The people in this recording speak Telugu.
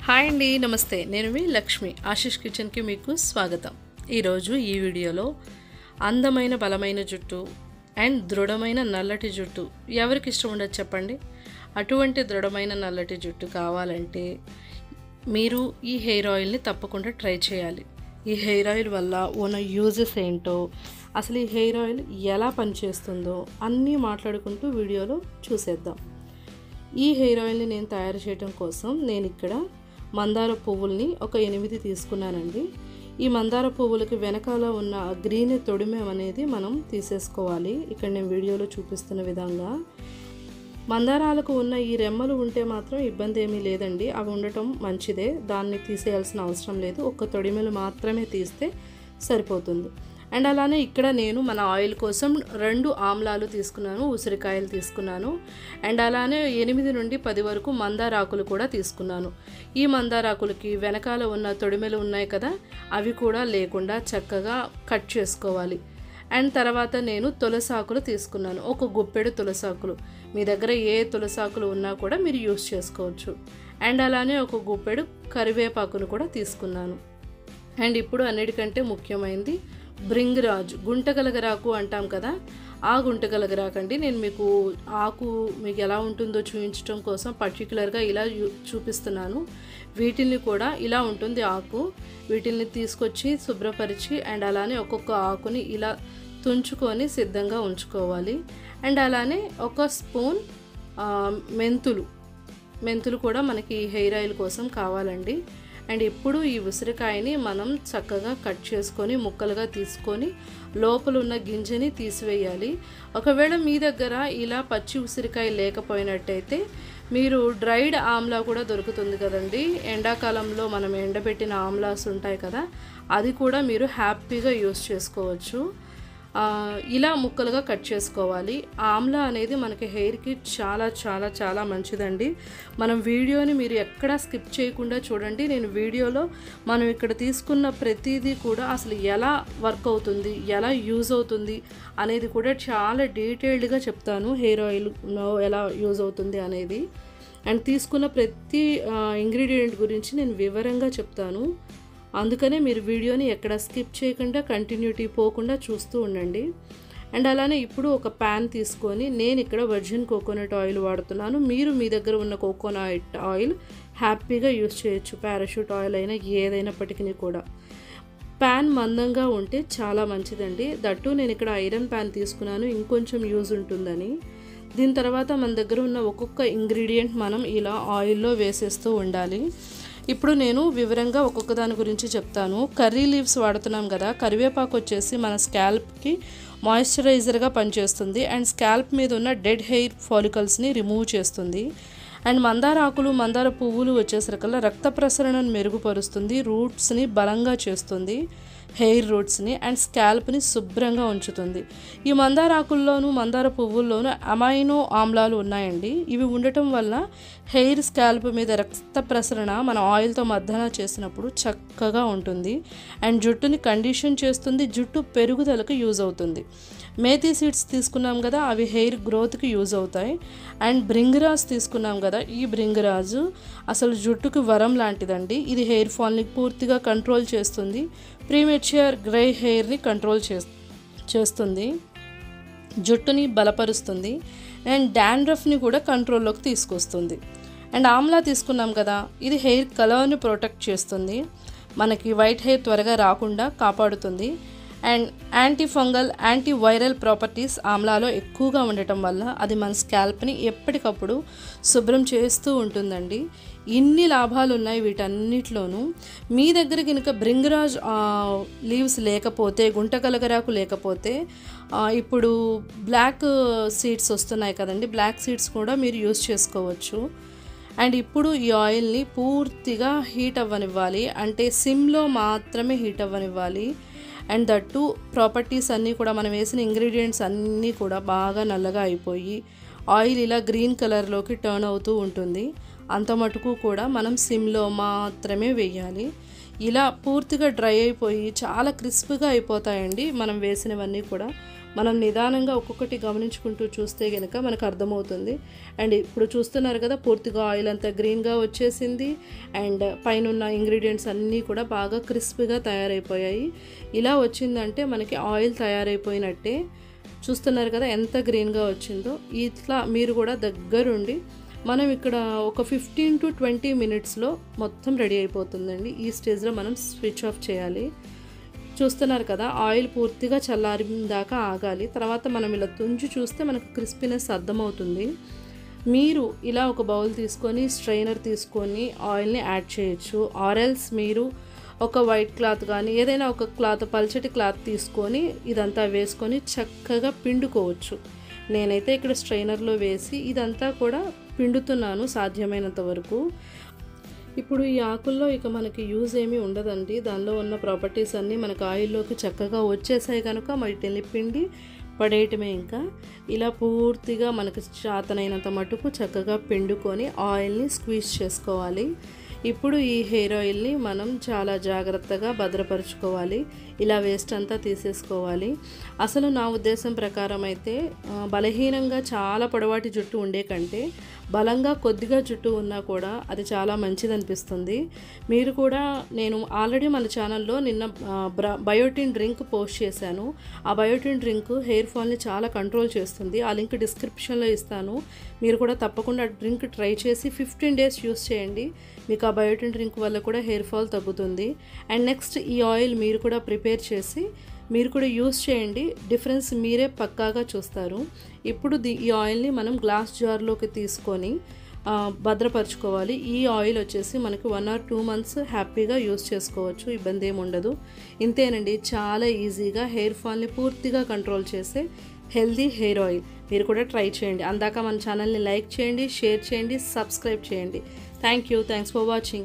హాయ్ అండి నమస్తే నేను మీ లక్ష్మి ఆశిష్ కిచెన్కి మీకు స్వాగతం ఈరోజు ఈ వీడియోలో అందమైన బలమైన జుట్టు అండ్ దృఢమైన నల్లటి జుట్టు ఎవరికి ఇష్టం ఉండదు చెప్పండి అటువంటి దృఢమైన నల్లటి జుట్టు కావాలంటే మీరు ఈ హెయిర్ ఆయిల్ని తప్పకుండా ట్రై చేయాలి ఈ హెయిర్ ఆయిల్ వల్ల ఉన్న యూజెస్ ఏంటో అసలు ఈ హెయిర్ ఆయిల్ ఎలా పనిచేస్తుందో అన్నీ మాట్లాడుకుంటూ వీడియోలో చూసేద్దాం ఈ హెయిర్ ఆయిల్ని నేను తయారు చేయడం కోసం నేను ఇక్కడ మందార పువ్వుల్ని ఒక ఎనిమిది తీసుకున్నానండి ఈ మందార పువ్వులకి వెనకాల ఉన్న ఆ గ్రీన్ తొడిమె అనేది మనం తీసేసుకోవాలి ఇక్కడ నేను వీడియోలో చూపిస్తున్న విధంగా మందారాలకు ఉన్న ఈ రెమ్మలు ఉంటే మాత్రం ఇబ్బంది ఏమీ లేదండి అవి ఉండటం మంచిదే దాన్ని తీసేయాల్సిన అవసరం లేదు ఒక్క తొడిమెలు మాత్రమే తీస్తే సరిపోతుంది అండ్ అలానే ఇక్కడ నేను మన ఆయిల్ కోసం రెండు ఆమ్లాలు తీసుకున్నాను ఉసిరికాయలు తీసుకున్నాను అండ్ అలానే ఎనిమిది నుండి పది వరకు మందారాకులు కూడా తీసుకున్నాను ఈ మందారాకులకి వెనకాల ఉన్న తొడిమెలు ఉన్నాయి కదా అవి కూడా లేకుండా చక్కగా కట్ చేసుకోవాలి అండ్ తర్వాత నేను తులసాకులు తీసుకున్నాను ఒక గుప్పెడు తులసాకులు మీ దగ్గర ఏ తులసాకులు ఉన్నా కూడా మీరు యూస్ చేసుకోవచ్చు అండ్ అలానే ఒక గుప్పెడు కరివేపాకును కూడా తీసుకున్నాను అండ్ ఇప్పుడు అన్నిటికంటే ముఖ్యమైనది బ్రింగరాజు గుంటగలగరాకు అంటాం కదా ఆ గుంటగలగరాకండి నేను మీకు ఆకు మీకు ఎలా ఉంటుందో చూపించడం కోసం పర్టికులర్గా ఇలా చూపిస్తున్నాను వీటిని కూడా ఇలా ఉంటుంది ఆకు వీటిని తీసుకొచ్చి శుభ్రపరిచి అండ్ అలానే ఒక్కొక్క ఆకుని ఇలా తుంచుకొని సిద్ధంగా ఉంచుకోవాలి అండ్ అలానే ఒక స్పూన్ మెంతులు మెంతులు కూడా మనకి హెయిర్ ఆయిల్ కోసం కావాలండి అండ్ ఇప్పుడు ఈ ఉసిరికాయని మనం చక్కగా కట్ చేసుకొని ముక్కలుగా తీసుకొని లోపల ఉన్న గింజని తీసివేయాలి ఒకవేళ మీ దగ్గర ఇలా పచ్చి ఉసిరికాయ లేకపోయినట్టయితే మీరు డ్రైడ్ ఆమ్లా కూడా దొరుకుతుంది కదండి ఎండాకాలంలో మనం ఎండబెట్టిన ఆమ్లాస్ ఉంటాయి కదా అది కూడా మీరు హ్యాపీగా యూస్ చేసుకోవచ్చు ఇలా ముక్కలుగా కట్ చేసుకోవాలి ఆమ్లా అనేది మనకి హెయిర్కి చాలా చాలా చాలా మంచిదండి మనం వీడియోని మీరు ఎక్కడా స్కిప్ చేయకుండా చూడండి నేను వీడియోలో మనం ఇక్కడ తీసుకున్న ప్రతిదీ కూడా అసలు ఎలా వర్క్ అవుతుంది ఎలా యూజ్ అవుతుంది అనేది కూడా చాలా డీటెయిల్డ్గా చెప్తాను హెయిర్ ఆయిల్ ఎలా యూజ్ అవుతుంది అనేది అండ్ తీసుకున్న ప్రతి ఇంగ్రీడియంట్ గురించి నేను వివరంగా చెప్తాను అందుకనే మీరు వీడియోని ఎక్కడ స్కిప్ చేయకుండా కంటిన్యూటీ పోకుండా చూస్తూ ఉండండి అండ్ అలానే ఇప్పుడు ఒక ప్యాన్ తీసుకొని నేను ఇక్కడ వర్జిన్ కోకోనట్ ఆయిల్ వాడుతున్నాను మీరు మీ దగ్గర ఉన్న కోకోనట్ ఆయిల్ హ్యాపీగా యూస్ చేయొచ్చు పారాషూట్ ఆయిల్ అయినా ఏదైనప్పటికీ కూడా ప్యాన్ మందంగా ఉంటే చాలా మంచిదండి దట్టు నేను ఇక్కడ ఐరన్ ప్యాన్ తీసుకున్నాను ఇంకొంచెం యూజ్ ఉంటుందని దీని తర్వాత మన దగ్గర ఉన్న ఒక్కొక్క ఇంగ్రీడియంట్ మనం ఇలా ఆయిల్లో వేసేస్తూ ఉండాలి ఇప్పుడు నేను వివరంగా ఒక్కొక్క దాని గురించి చెప్తాను కర్రీ లీవ్స్ వాడుతున్నాం కదా కరివేపాకు వచ్చేసి మన స్కాల్ప్కి మాయిశ్చరైజర్గా పనిచేస్తుంది అండ్ స్కాల్ప్ మీద ఉన్న డెడ్ హెయిర్ ఫాలికల్స్ని రిమూవ్ చేస్తుంది అండ్ మందార ఆకులు మందార పువ్వులు వచ్చేసరికల్లా రక్త ప్రసరణను మెరుగుపరుస్తుంది రూట్స్ని బలంగా చేస్తుంది హెయిర్ రూట్స్ని అండ్ స్కాల్ప్ని శుభ్రంగా ఉంచుతుంది ఈ మందార ఆకుల్లోనూ మందార పువ్వుల్లోనూ అమైనో ఆమ్లాలు ఉన్నాయండి ఇవి ఉండటం వల్ల హెయిర్ స్కాల్ప్ మీద రక్త ప్రసరణ మన ఆయిల్తో మద్దన చేసినప్పుడు చక్కగా ఉంటుంది అండ్ జుట్టుని కండిషన్ చేస్తుంది జుట్టు పెరుగుదలకు యూజ్ అవుతుంది మేథీ సీడ్స్ తీసుకున్నాం కదా అవి హెయిర్ గ్రోత్కి యూజ్ అవుతాయి అండ్ బ్రింగరాజ్ తీసుకున్నాం కదా ఈ బ్రింగరాజు అసలు జుట్టుకు వరం లాంటిదండి ఇది హెయిర్ ఫాల్ని పూర్తిగా కంట్రోల్ చేస్తుంది ప్రీమెచ్యూర్ గ్రే హెయిర్ని కంట్రోల్ చేస్తుంది జుట్టుని బలపరుస్తుంది అండ్ డాండ్రఫ్ని కూడా కంట్రోల్లోకి తీసుకొస్తుంది అండ్ ఆమ్లా తీసుకున్నాం కదా ఇది హెయిర్ కలర్ని ప్రొటెక్ట్ చేస్తుంది మనకి వైట్ హెయిర్ త్వరగా రాకుండా కాపాడుతుంది and anti fungal anti viral properties ఆమ్లాలో ఎక్కువగా ఉండటం వల్ల అది మన స్కాల్ప్ని ఎప్పటికప్పుడు శుభ్రం చేస్తూ ఉంటుందండి ఇన్ని లాభాలు ఉన్నాయి వీటన్నిటిలోనూ మీ దగ్గర కనుక బ్రింగరాజ్ లీవ్స్ లేకపోతే గుంటకలగరాకు లేకపోతే ఇప్పుడు బ్లాక్ సీడ్స్ వస్తున్నాయి కదండి బ్లాక్ సీడ్స్ కూడా మీరు యూస్ చేసుకోవచ్చు అండ్ ఇప్పుడు ఈ ఆయిల్ని పూర్తిగా హీట్ అవ్వనివ్వాలి అంటే సిమ్లో మాత్రమే హీట్ అవ్వనివ్వాలి అండ్ దట్టు ప్రాపర్టీస్ అన్నీ కూడా మనం వేసిన ఇంగ్రీడియంట్స్ అన్నీ కూడా బాగా నల్లగా అయిపోయి ఆయిల్ ఇలా గ్రీన్ కలర్లోకి టర్న్ అవుతూ ఉంటుంది అంత మటుకు కూడా మనం సిమ్లో మాత్రమే వేయాలి ఇలా పూర్తిగా డ్రై అయిపోయి చాలా క్రిస్ప్గా అయిపోతాయండి మనం వేసినవన్నీ కూడా మనం నిదానంగా ఒక్కొక్కటి గమనించుకుంటూ చూస్తే కనుక మనకు అర్థమవుతుంది అండ్ ఇప్పుడు చూస్తున్నారు కదా పూర్తిగా ఆయిల్ అంతా గ్రీన్గా వచ్చేసింది అండ్ పైన ఉన్న ఇంగ్రీడియంట్స్ అన్నీ కూడా బాగా క్రిస్పీగా తయారైపోయాయి ఇలా వచ్చిందంటే మనకి ఆయిల్ తయారైపోయినట్టే చూస్తున్నారు కదా ఎంత గ్రీన్గా వచ్చిందో ఇట్లా మీరు కూడా దగ్గరుండి మనం ఇక్కడ ఒక ఫిఫ్టీన్ టు ట్వంటీ మినిట్స్లో మొత్తం రెడీ అయిపోతుందండి ఈ స్టేజ్లో మనం స్విచ్ ఆఫ్ చేయాలి చూస్తున్నారు కదా ఆయిల్ పూర్తిగా చల్లారిన దాకా ఆగాలి తర్వాత మనం ఇలా తుంచి చూస్తే మనకు క్రిస్పీనెస్ అర్థమవుతుంది మీరు ఇలా ఒక బౌల్ తీసుకొని స్ట్రైనర్ తీసుకొని ఆయిల్ని యాడ్ చేయొచ్చు ఆరెల్స్ మీరు ఒక వైట్ క్లాత్ కానీ ఏదైనా ఒక క్లాత్ పల్చటి క్లాత్ తీసుకొని ఇదంతా వేసుకొని చక్కగా పిండుకోవచ్చు నేనైతే ఇక్కడ స్ట్రైనర్లో వేసి ఇదంతా కూడా పిండుతున్నాను సాధ్యమైనంత వరకు ఇప్పుడు ఈ ఆకుల్లో ఇక మనకి యూజ్ ఏమీ ఉండదండి దానిలో ఉన్న ప్రాపర్టీస్ అన్నీ మనకు ఆయిల్లోకి చక్కగా వచ్చేసాయి కనుక వాటిని పిండి పడేయటమే ఇంకా ఇలా పూర్తిగా మనకు చాతనైనంత మటుకు చక్కగా పిండుకొని ఆయిల్ని స్క్వీజ్ చేసుకోవాలి ఇప్పుడు ఈ హెయిర్ ఆయిల్ని మనం చాలా జాగ్రత్తగా భద్రపరుచుకోవాలి ఇలా వేస్ట్ అంతా తీసేసుకోవాలి అసలు నా ఉద్దేశం ప్రకారం అయితే ఆ, బలహీనంగా చాలా పొడవాటి జుట్టు ఉండే కంటే బలంగా కొద్దిగా జుట్టు ఉన్నా కూడా అది చాలా మంచిది అనిపిస్తుంది మీరు కూడా నేను ఆల్రెడీ మన ఛానల్లో నిన్న ఆ, బ్ర- బయోటిన్ డ్రింక్ పోస్ట్ చేశాను ఆ బయోటిన్ డ్రింక్ హెయిర్ ఫాల్ని చాలా కంట్రోల్ చేస్తుంది ఆ లింక్ డిస్క్రిప్షన్లో ఇస్తాను మీరు కూడా తప్పకుండా ఆ డ్రింక్ ట్రై చేసి ఫిఫ్టీన్ డేస్ యూస్ చేయండి మీకు ఆ బయోటిన్ డ్రింక్ వల్ల కూడా హెయిర్ ఫాల్ తగ్గుతుంది అండ్ నెక్స్ట్ ఈ ఆయిల్ మీరు కూడా ప్రిపేర్ చేసి మీరు కూడా యూస్ చేయండి డిఫరెన్స్ మీరే పక్కాగా చూస్తారు ఇప్పుడు ది ఈ ఆయిల్ని మనం గ్లాస్ జార్లోకి తీసుకొని ఆ, భద్రపరచుకోవాలి ఈ ఆయిల్ వచ్చేసి మనకి వన్ ఆర్ టూ మంత్స్ హ్యాపీగా యూస్ చేసుకోవచ్చు ఇబ్బంది ఏమి ఉండదు ఇంతేనండి చాలా ఈజీగా హెయిర్ ఫాల్ని పూర్తిగా కంట్రోల్ చేసే హెల్దీ హెయిర్ ఆయిల్ మీరు కూడా ట్రై చేయండి అందాక మన ఛానల్ని లైక్ చేయండి షేర్ చేయండి సబ్స్క్రైబ్ చేయండి thank you thanks for watching